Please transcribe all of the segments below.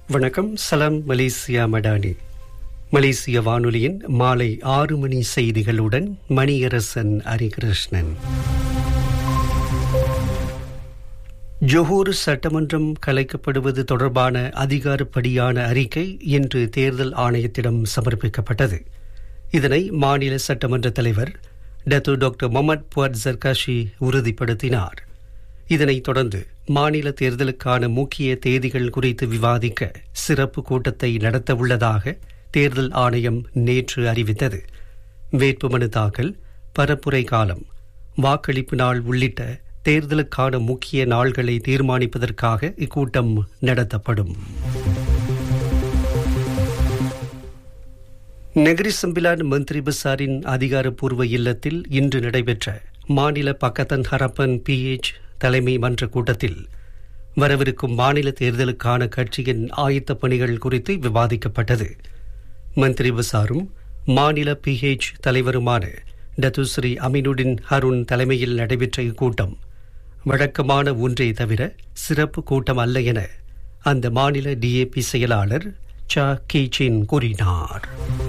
வணக்கம் சலாம் மலேசியா மடானி மலேசிய வானொலியின் மாலை ஆறு மணி செய்திகளுடன் மணியரசன் ஹரிகிருஷ்ணன் ஜொஹூர் சட்டமன்றம் கலைக்கப்படுவது தொடர்பான அதிகாரப்படியான அறிக்கை இன்று தேர்தல் ஆணையத்திடம் சமர்ப்பிக்கப்பட்டது இதனை மாநில சட்டமன்ற தலைவர் Datuk doctor Mohd Fuad Zarkashi உறுதிப்படுத்தினார் இதனைத் தொடர்ந்து மாநில தேர்தலுக்கான முக்கிய தேதிகள் குறித்து விவாதிக்க சிறப்பு கூட்டத்தை நடத்த உள்ளதாக தேர்தல் ஆணையம் நேற்று அறிவித்தது வேட்புமனு தாக்கல் பரப்புரை காலம் வாக்களிப்பு நாள் உள்ளிட்ட தேர்தலுக்கான முக்கிய நாள்களை தீர்மானிப்பதற்காக இக்கூட்டம் நடத்தப்படும் நெகிரி சம்பிலான் மந்திரி பசாரின் அதிகாரப்பூர்வ இல்லத்தில் இன்று நடைபெற்ற மாநில பக்கத்தன் ஹரப்பன் பிஎச் தலைமை மன்ற கூட்டத்தில் வரவிருக்கும் மாநில தேர்தலுக்கான கட்சியின் ஆயத்த பணிகள் குறித்து விவாதிக்கப்பட்டது மந்திரி பசாரும் மாநில பிஹெச் தலைவருமான டத்துஸ்ரீ அமினுடின் ஹருண் தலைமையில் நடைபெற்ற இக்கூட்டம் வழக்கமான ஒன்றே தவிர சிறப்பு கூட்டம் அல்ல என அந்த மாநில டிஏபி செயலாளர் சா கீச்சின் கூறினார்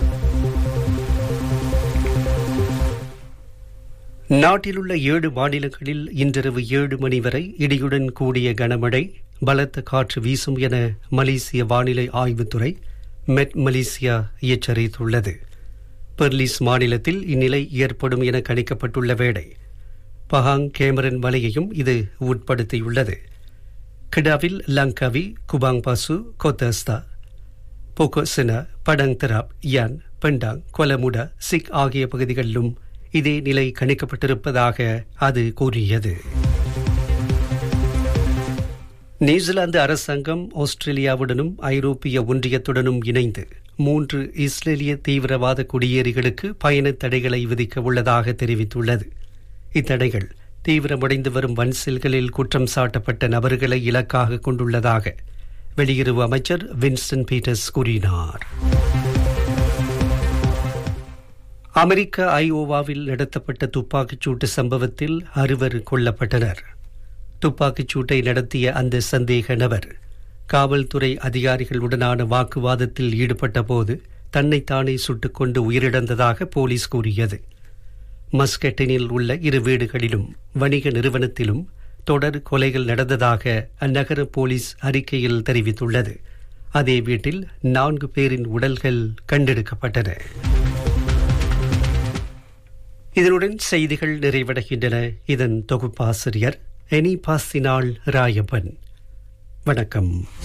நாட்டிலுள்ள ஏழு மாநிலங்களில் இன்றிரவு ஏழு மணி வரை இடியுடன் கூடிய கனமழை பலத்த காற்று வீசும் என மலேசிய வானிலை ஆய்வுத்துறை மெட் மலேசியா எச்சரித்துள்ளது பெர்லிஸ் மாநிலத்தில் இந்நிலை ஏற்படும் என கணிக்கப்பட்டுள்ள வேளை பஹாங் கேமரன் மலையையும் இது உட்படுத்தியுள்ளது கிடாவில் Langkawi Kubang Pasu Kota Setar Pokok Sena Padang Terap Yan Pendang கொலமுடா sick ஆகிய பகுதிகளிலும் இதே நிலை கணிக்கப்பட்டிருப்பதாக அது கூறியது நியூசிலாந்து அரசாங்கம் ஆஸ்திரேலியாவுடனும் ஐரோப்பிய ஒன்றியத்துடனும் இணைந்து மூன்று இஸ்ரேலிய தீவிரவாத குடியேறிகளுக்கு பயண தடைகளை விதிக்க உள்ளதாக தெரிவித்துள்ளது இத்தடைகள் தீவிரமடைந்து வரும் வன்செல்களில் குற்றம் சாட்டப்பட்ட நபர்களை இலக்காக கொண்டுள்ளதாக வெளியுறவு அமைச்சர் வின்ஸ்டன் பீட்டர்ஸ் கூறினார் அமெரிக்க ஐஓவாவில் நடத்தப்பட்ட துப்பாக்கிச் சூட்டு சம்பவத்தில் அறுவர் கொல்லப்பட்டனர் துப்பாக்கிச் சூட்டை நடத்திய அந்த சந்தேக நபர் காவல்துறை அதிகாரிகளுடனான வாக்குவாதத்தில் ஈடுபட்ட போது தன்னைத்தானே சுட்டுக்கொண்டு உயிரிழந்ததாக போலீஸ் கூறியது மஸ்கெட்டினில் உள்ள இரு வீடுகளிலும் வணிக நிறுவனத்திலும் தொடர் கொலைகள் நடந்ததாக அந்நகர போலீஸ் அறிக்கையில் தெரிவித்துள்ளது அதே வீட்டில் நான்கு பேரின் உடல்கள் கண்டெடுக்கப்பட்டன இதனுடன் செய்திகள் நிறைவடைகின்றன இதன் தொகுப்பாசிரியர் எனி பாசினால் ராயப்பன் வணக்கம்